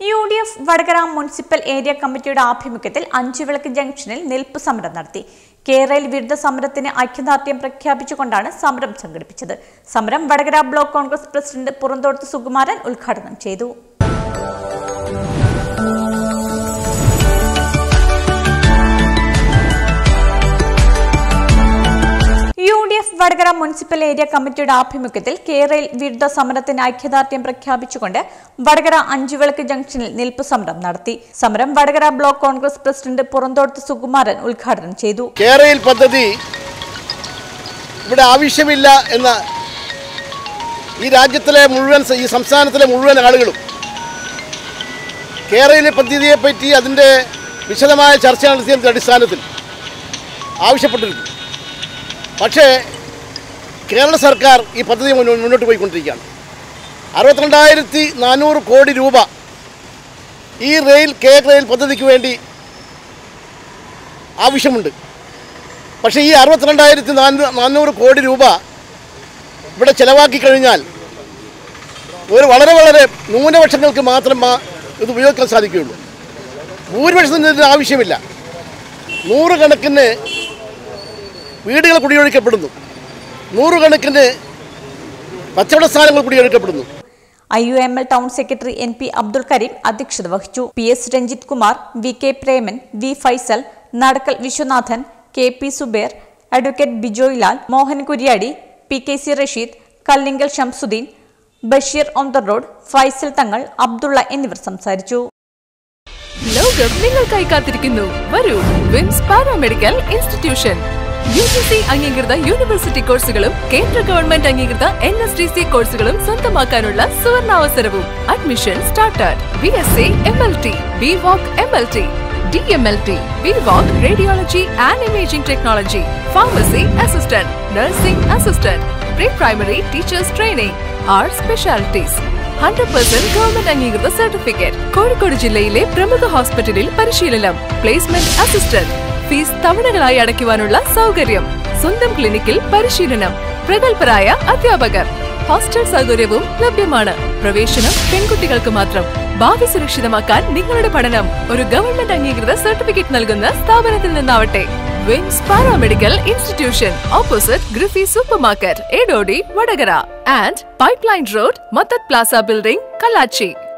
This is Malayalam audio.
U D F Vadakara municipal area കമ്മിറ്റിയുടെ ആഭിമുഖ്യത്തിൽ അഞ്ചുവിളക്ക് ജംഗ്ഷനിൽ നിൽപ്പ് സമരം നടത്തി കേരളയിൽ വിരുദ്ധ സമരത്തിന് ഐക്യദാർഢ്യം പ്രഖ്യാപിച്ചുകൊണ്ടാണ് സമരം സംഘടിപ്പിച്ചത് സമരം വടകര ബ്ലോക്ക് കോൺഗ്രസ് പ്രസിഡന്റ് പുറന്തോടത്ത് സുകുമാരൻ ഉദ്ഘാടനം ചെയ്തു U D F Vadakara municipal area കമ്മിറ്റിയുടെ ആഭിമുഖ്യത്തിൽ കേരളയിൽ വിരുദ്ധ സമരത്തിന് ഐക്യദാർഢ്യം പ്രഖ്യാപിച്ചുകൊണ്ട് വടകര അഞ്ചുവിളക്ക് ജംഗ്ഷനിൽ നിൽപ്പ് സമരം നടത്തി സമരം വടകര ബ്ലോക്ക് കോൺഗ്രസ് പ്രസിഡന്റ് പുറന്തോടത്ത് സുകുമാരൻ ഉദ്ഘാടനം ചെയ്തു കേരയിൽ പദ്ധതി ഇവിടെ ആവശ്യമില്ല എന്ന ഈ രാജ്യത്തിലെ മുഴുവൻ ഈ സംസ്ഥാനത്തിലെ മുഴുവൻ ആളുകളും കേരള പദ്ധതിയെപ്പറ്റി അതിൻ്റെ വിശദമായ ചർച്ച നടത്തിയതിൻ്റെ അടിസ്ഥാനത്തിൽ ആവശ്യപ്പെട്ടിരുന്നു പക്ഷേ കേരള സർക്കാർ ഈ പദ്ധതി മുന്നോ- മുന്നോട്ട് പോയിക്കൊണ്ടിരിക്കുകയാണ് അറുപത്തിരണ്ടായിരത്തി നാനൂറ് കോടി രൂപ ഈ റെയിൽ കെ റെയിൽ പദ്ധതിക്ക് വേണ്ടി ആവശ്യമുണ്ട് പക്ഷേ ഈ അറുപത്തിരണ്ടായിരത്തി നാനൂ നാനൂറ് കോടി രൂപ ഇവിടെ ചിലവാക്കി കഴിഞ്ഞാൽ ഒരു വളരെ വളരെ ന്യൂനപക്ഷങ്ങൾക്ക് മാത്രം മാ- ഇത് ഉപയോഗിക്കാൻ സാധിക്കുകയുള്ളൂ ഭൂരിപക്ഷത്തിന് ഇതിന് ആവശ്യമില്ല നൂറുകണക്കിന് വീടുകൾ കുടിയൊഴിക്കപ്പെടുന്നു നൂറുകണക്കിന് കച്ചവട സ്ഥാനങ്ങൾ കുടിയൊഴിക്കപ്പെടുന്നു I U M L town secretary N P Abdul Karim അധ്യക്ഷത വഹിച്ചു P S Ranjith Kumar V K Preman V Faisal Nadakkal Viswanathan K P Subair advocate Bijoy Lal Mohan Kuryadi P K C Rasheed Kallingal Shamsuddin Basheer on the road Faisal Thangal Abdulla എന്നിവർ സംസാരിച്ചു ലോകം നിങ്ങൾക്കായി കാത്തിരിക്കുന്നു വരൂ VIMS paramedical institution U G C അംഗീകൃത യൂണിവേഴ്സിറ്റി കോഴ്സുകളും കേന്ദ്ര ഗവൺമെന്റ് അംഗീകൃത എൻ എസ് ഡി സി കോഴ്സുകളും സ്വന്തമാക്കാനുള്ള സുവർണാവസരവും admission started B S C M L T B voc M L T D M L T B voc radiology and imaging technology pharmacy assistant nursing assistant pre primary teachers training art specialities hundred percent government അംഗീകൃത സർട്ടിഫിക്കറ്റ് കോഴിക്കോട് ജില്ലയിലെ പ്രമുഖ ഹോസ്പിറ്റലിൽ പരിശീലനം പ്ലേസ്മെന്റ് അസിസ്റ്റന്റ് ഫീസ് തവണകളായി അടയ്ക്കുവാനുള്ള സൗകര്യം സ്വന്തം ക്ലിനിക്കിൽ പരിശീലനം പ്രഗത്ഭരായ അധ്യാപകർ ഹോസ്റ്റൽ സൗകര്യവും ലഭ്യമാണ് പ്രവേശനം പെൺകുട്ടികൾക്ക് മാത്രം ഭാവി സുരക്ഷിതമാക്കാൻ നിങ്ങളുടെ പഠനം ഒരു ഗവൺമെന്റ് അംഗീകൃത സർട്ടിഫിക്കറ്റ് നൽകുന്ന സ്ഥാപനത്തിൽ നിന്നാവട്ടെ വിംസ് പാരാമെഡിക്കൽ ഇൻസ്റ്റിറ്റ്യൂഷൻ ഓപ്പോസിറ്റ് ഗ്രിഫി supermarket Edodi Vadakara and pipeline road മത്തത് പ്ലാസ ബിൽഡിംഗ് കല്ലാച്ചി